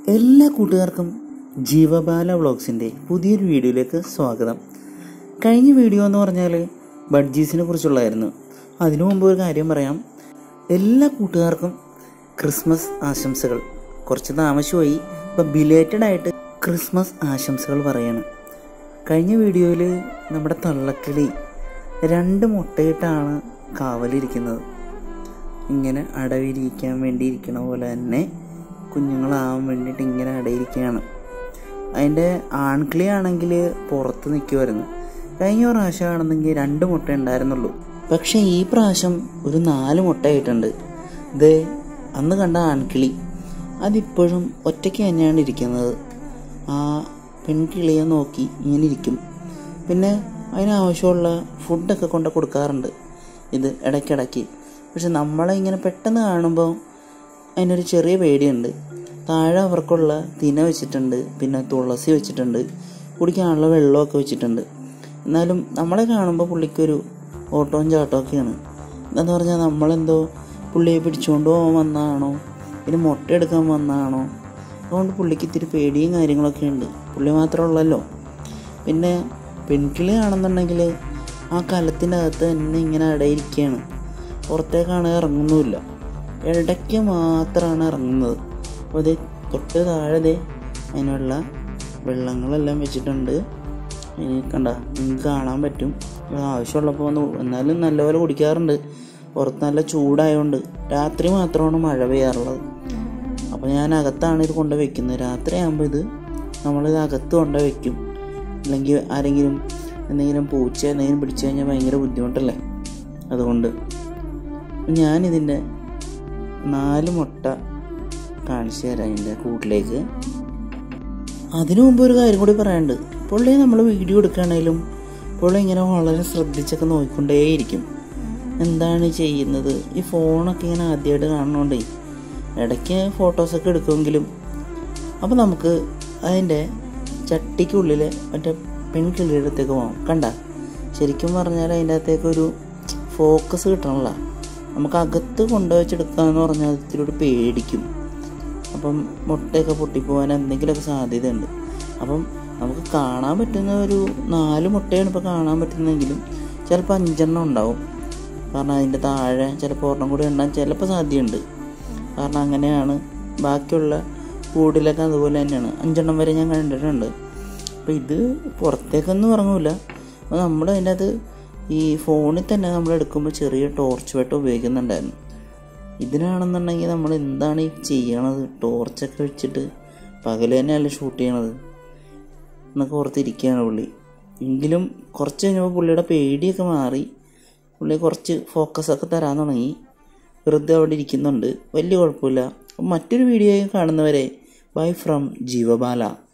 എല്ലാ കൂട്ടുകാർക്കും ജീവബാല വ്ളോഗ്സിൻ്റെ പുതിയൊരു വീഡിയോയിലേക്ക് സ്വാഗതം കഴിഞ്ഞ വീഡിയോ എന്ന് പറഞ്ഞാൽ ബഡ്ജീസിനെ കുറിച്ചുള്ളതായിരുന്നു അതിനു മുമ്പ് ഒരു കാര്യം പറയാം എല്ലാ കൂട്ടുകാർക്കും ക്രിസ്മസ് ആശംസകൾ കുറച്ച് താമസമായി ഇപ്പോൾ ബിലേറ്റഡ് ആയിട്ട് ക്രിസ്മസ് ആശംസകൾ പറയാണ് കഴിഞ്ഞ വീഡിയോയിൽ നമ്മുടെ തള്ളക്കിളി രണ്ട് മുട്ടയിട്ടാണ് കാവലിരിക്കുന്നത് ഇങ്ങനെ അടവിരിക്കാൻ വേണ്ടി ഇരിക്കണ പോലെ തന്നെ കുഞ്ഞുങ്ങളാവാൻ വേണ്ടിയിട്ട് ഇങ്ങനെ അടയിരിക്കുകയാണ് അതിൻ്റെ ആൺകിളി ആണെങ്കിൽ പുറത്ത് നിൽക്കുമായിരുന്നു കഴിഞ്ഞ പ്രാവശ്യമാണെന്നെങ്കിൽ രണ്ട് മുട്ട ഉണ്ടായിരുന്നുള്ളൂ പക്ഷേ ഈ പ്രാവശ്യം ഒരു നാല് മുട്ടയായിട്ടുണ്ട് ഇത് അന്ന് കണ്ട ആൺകിളി അതിപ്പോഴും ഒറ്റയ്ക്ക് തന്നെയാണ് ഇരിക്കുന്നത് ആ പെൺകിളിയെ നോക്കി ഇങ്ങനെ ഇരിക്കും പിന്നെ അതിനാവശ്യമുള്ള ഫുഡൊക്കെ കൊണ്ട് കൊടുക്കാറുണ്ട് ഇത് ഇടയ്ക്കിടയ്ക്ക് പക്ഷെ നമ്മളെ ഇങ്ങനെ പെട്ടെന്ന് കാണുമ്പോൾ അതിനൊരു ചെറിയ പേടിയുണ്ട് താഴെ അവർക്കുള്ള തിന വെച്ചിട്ടുണ്ട് പിന്നെ തുളസി വെച്ചിട്ടുണ്ട് കുടിക്കാനുള്ള വെള്ളമൊക്കെ വെച്ചിട്ടുണ്ട് എന്നാലും നമ്മളെ കാണുമ്പോൾ പുള്ളിക്കൊരു ഓട്ടവും ചാട്ടവും ഒക്കെയാണ് എന്താന്ന് പറഞ്ഞാൽ നമ്മളെന്തോ പുള്ളിയെ പിടിച്ചുകൊണ്ട് പോകാൻ വന്നതാണോ പിന്നെ മുട്ട എടുക്കാൻ വന്നതാണോ അതുകൊണ്ട് പുള്ളിക്ക് ഇത്തിരി പേടിയും കാര്യങ്ങളൊക്കെ ഉണ്ട് പുള്ളി മാത്രമേ ഉള്ളല്ലോ പിന്നെ പെൺകിളി ആണെന്നുണ്ടെങ്കിൽ ആ കലത്തിൻ്റെ അകത്ത് തന്നെ ഇങ്ങനെ അടയിരിക്കുകയാണ് പുറത്തേക്കാണ് ഇറങ്ങുന്നുമില്ല ഇടയ്ക്ക് മാത്രമാണ് ഇറങ്ങുന്നത് അപ്പോൾ ഇത് തൊട്ട് താഴെ ദേ അതിനുള്ള വെള്ളങ്ങളെല്ലാം വെച്ചിട്ടുണ്ട് ഇനി കണ്ട നിങ്ങൾക്ക് കാണാൻ പറ്റും ഇത് ആവശ്യമുള്ളപ്പോൾ ഒന്ന് എന്നാലും നല്ലപോലെ കുടിക്കാറുണ്ട് പുറത്ത് നല്ല ചൂടായതുകൊണ്ട് രാത്രി മാത്രമാണ് മഴ പെയ്യാറുള്ളത് അപ്പോൾ ഞാൻ അകത്താണ് ഇത് കൊണ്ട് വെക്കുന്നത് രാത്രി ആകുമ്പോൾ ഇത് നമ്മളിത് അകത്ത് കൊണ്ട് വെക്കും അല്ലെങ്കിൽ ആരെങ്കിലും എന്തെങ്കിലും പൂച്ച എന്തെങ്കിലും പിടിച്ചു കഴിഞ്ഞാൽ ഭയങ്കര ബുദ്ധിമുട്ടല്ലേ അതുകൊണ്ട് ഞാനിതിൻ്റെ നാല് മുട്ട കാണിച്ചു തരാം എൻ്റെ കൂട്ടിലേക്ക് അതിനു മുമ്പ് ഒരു കാര്യം കൂടി പറയാനുണ്ട് പുള്ളി നമ്മൾ വീഡിയോ എടുക്കുകയാണെങ്കിലും പുള്ളി ഇങ്ങനെ വളരെ ശ്രദ്ധിച്ചൊക്കെ നോക്കിക്കൊണ്ടേയിരിക്കും എന്താണ് ചെയ്യുന്നത് ഈ ഫോണൊക്കെ ഇങ്ങനെ ആദ്യമായിട്ട് കാണണോണ്ടേ ഇടയ്ക്ക് ഫോട്ടോസൊക്കെ എടുക്കുമെങ്കിലും അപ്പോൾ നമുക്ക് അതിൻ്റെ ചട്ടിക്കുള്ളിൽ മറ്റേ പെൺകിളിയുടെ അടുത്തേക്ക് പോകാം കണ്ട ശരിക്കും പറഞ്ഞാൽ അതിൻ്റെ അകത്തേക്ക് ഒരു ഫോക്കസ് കിട്ടണമല്ല നമുക്ക് അകത്ത് കൊണ്ടുവച്ചെടുക്കുക എന്ന് പറഞ്ഞാൽ ഇത്തിരി കൂടി പേടിക്കും അപ്പം മുട്ടയൊക്കെ പൊട്ടിപ്പോകാൻ എന്തെങ്കിലുമൊക്കെ സാധ്യതയുണ്ട് അപ്പം നമുക്ക് കാണാൻ പറ്റുന്ന ഒരു നാല് മുട്ടയാണ് ഇപ്പോൾ കാണാൻ പറ്റുന്നതെങ്കിലും ചിലപ്പോൾ അഞ്ചെണ്ണം ഉണ്ടാവും കാരണം അതിൻ്റെ താഴെ ചിലപ്പോൾ ഒരെണ്ണം കൂടി ഉണ്ടാകാൻ ചിലപ്പോൾ സാധ്യതയുണ്ട് കാരണം അങ്ങനെയാണ് ബാക്കിയുള്ള കൂടിലൊക്കെ അതുപോലെ തന്നെയാണ് അഞ്ചെണ്ണം വരെ ഞാൻ കണ്ടിട്ടുണ്ട് അപ്പോൾ ഇത് പുറത്തേക്കൊന്നും ഇറങ്ങൂല അപ്പോൾ നമ്മൾ അതിൻ്റെ അത് ഈ ഫോണിൽ തന്നെ നമ്മൾ എടുക്കുമ്പോൾ ചെറിയ ടോർച്ച് വെട്ടം ഉപയോഗിക്കുന്നുണ്ടായിരുന്നു ഇതിനാണെന്നുണ്ടെങ്കിൽ നമ്മൾ എന്താണ് ഈ ചെയ്യണത് ടോർച്ചൊക്കെ വെച്ചിട്ട് പകൽ തന്നെയല്ലേ ഷൂട്ട് ചെയ്യണത് എന്നൊക്കെ ഓർത്തിരിക്കുകയാണ് പുള്ളി എങ്കിലും കുറച്ച് കഴിഞ്ഞപ്പോൾ പുള്ളിയുടെ പേടിയൊക്കെ മാറി പുള്ളി കുറച്ച് ഫോക്കസൊക്കെ തരാൻ തുടങ്ങി വെറുതെ അവിടെ ഇരിക്കുന്നുണ്ട് വലിയ കുഴപ്പമില്ല മറ്റൊരു വീഡിയോ കാണുന്നവരെ ബൈ ഫ്രം ജീവബാല